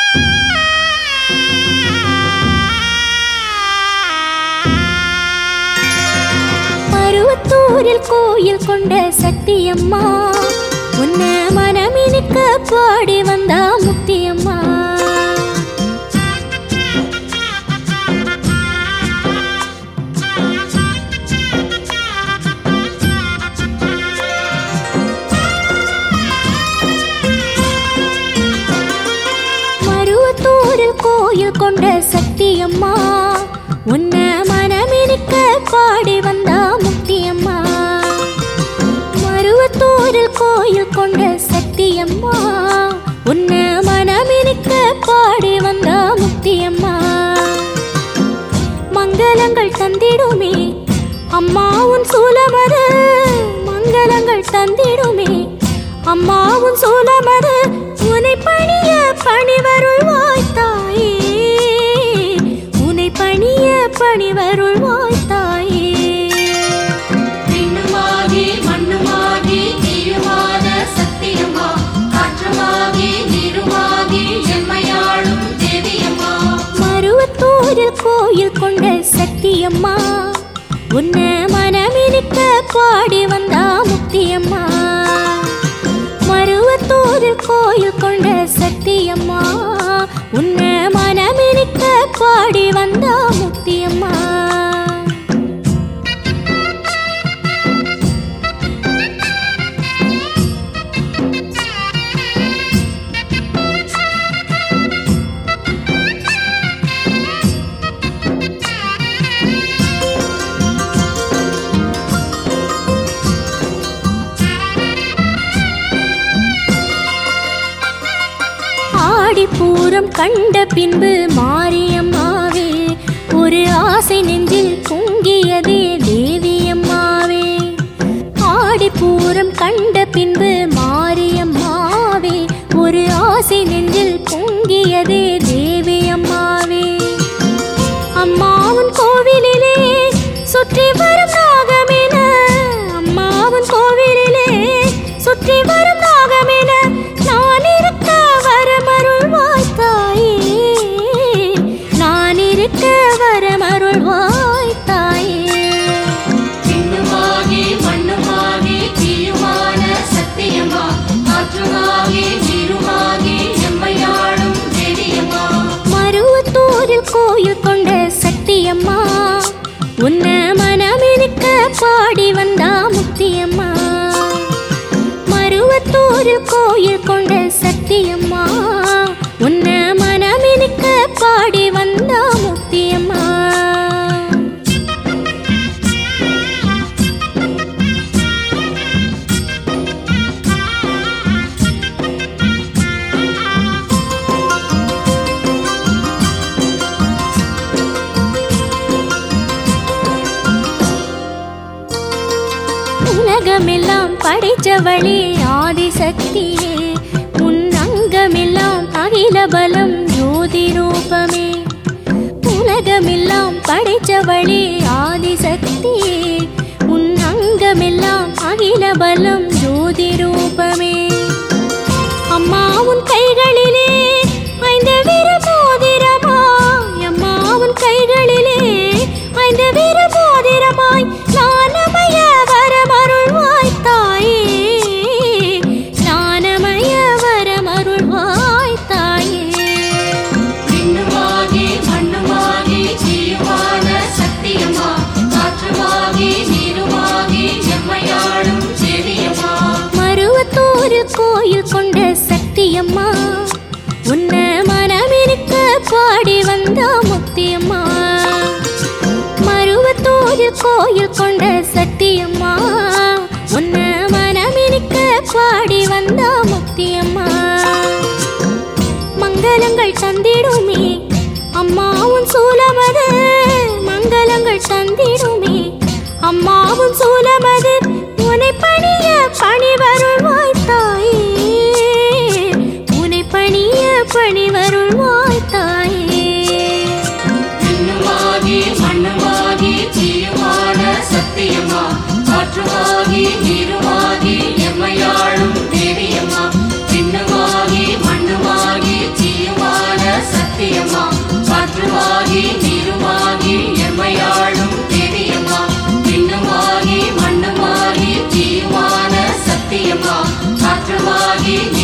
மருவத்தூரில் கோயில் கொண்ட சக்தியம்மா உன்ன மனமினுக்க பாடி வந்தா முக்தியம்மா மருவத்தூரில் கோயில் கொண்ட சக்தியம்மா உன்ன மனமினுக்க பாடி வந்தா முக்தியம்மா மருவத்தூரில் கோயில் கொண்ட சக்தியம்மா உன்ன மனமினுக்க பாடி வந்தா முக்தியம்மா மங்களங்கள் தந்திடுமே அம்மா உன் சூலமது மங்களங்கள் தந்திடுமே அம்மா உன் சூலமது உனை பணிய பணிவருள்வாய் தாயே உனை பணிய பணிவருள்வாய் தாயே விண்ணுமாகி மண்ணுமாகி நீயுமான சத்தியம்மா காற்றுமாகி நீருமாகி எம்மையாளும் தேவியம்மா மருவத்தூரில் கோயில் கொண்ட சக்தியம்மா உன்ன மனமிருக்க பாடி வந்தா முக்தியம்மா மருவத்தூரில் கோயில் கொண்ட சக்தியம்மா உன்ன மனமிருக்க பாடி வந்தா முக்தியம்மா ஆடிப்பூரம் கண்ட பின்பு மாரியம்மாவே ஒரு ஆசை நெஞ்சில் பொங்கியதே தேவியம்மாவே ஆடிப்பூரம் கண்ட பின்பு மாரியம்மாவே ஒரு ஆசை நெஞ்சில் பொங்கியதே தேவியம்மாவே அம்மாவின் கோவிலிலே சுற்றி வரும் நாகமென அம்மாவின் கோவிலிலே சுற்றி வரும் நாகமென நான் இருக்க வரமருள்வாய் தாயே நான் இருக்க வரமருள்வாய் தாயே விண்ணுமாகி மண்ணுமாகி தீயுமான சத்தியம்மா காற்றுமாகி நீருமாகி எம்மையாளும் தேவியம்மா மருவத்தூரில் கோயில் கொண்ட சக்தியம்மா உன்ன மனமிருக்க பாடி வந்தா முக்தியம்மா மருவத்தூரில் கோயில் கொண்ட சக்தியம்மா உன்ன மனமிருக்க பாடி வந்தா முக்தியம்மா உலகமெல்லாம் படைச்சவளே ஆதிசக்தியே உன் அங்கமெல்லாம் அகில பலம் ஜோதி ரூபமே உலகமெல்லாம் படைச்சவளே ஆதிசக்தியே உன் அங்கமெல்லாம் அகில பலம் ஜோதி ரூபமே அம்மா உன் கைகளிலே ஐந்து விர மோதிரமாய் அம்மா உன் கைகளிலே ஐந்து விர மோதிரமாய் ஞானமய வரமருள்வாய் தாயே ஞானமய வரமருள்வாய் தாயே விண்ணுமாகி மண்ணுமாகி தீயுமான சத்தியம்மா காற்றுமாகி நீருமாகி எம்மையாளும் தேவியம்மா மருவத்தூரில் கோயில் கொண்ட சக்தியம்மா உன்ன மனமிருக்க பாடி வந்தா முக்தியம்மா மருவத்தூரில் கோயில் கொண்ட சக்தியம்மா உன்ன மனமிருக்க பாடி வந்தா முக்தியம்மா மங்களங்கள் தந்திடுமே அம்மாவும் சூலமது மங்களங்கள் தந்திடுமே அம்மாவும் சூலமது உனை பணிய பணிவருள்வாய் தாயே உனை பணிய பணிவருள்வாய் தாயே விண்ணுமாகி மண்ணுமாகி தீயுமான சத்தியம்மா காற்றுமாகி நீருமாகி எம்மையாளும் தேவியம்மா விண்ணுமாகி மண்ணுமாகி தீயுமான சத்தியம்மா காற்றுமாகி நீருமாகி எம்மையாளும் தேவியம்மா விண்ணுமாகி மண்ணுமாகி தீயுமான சத்தியம்மா காற்றுமாகி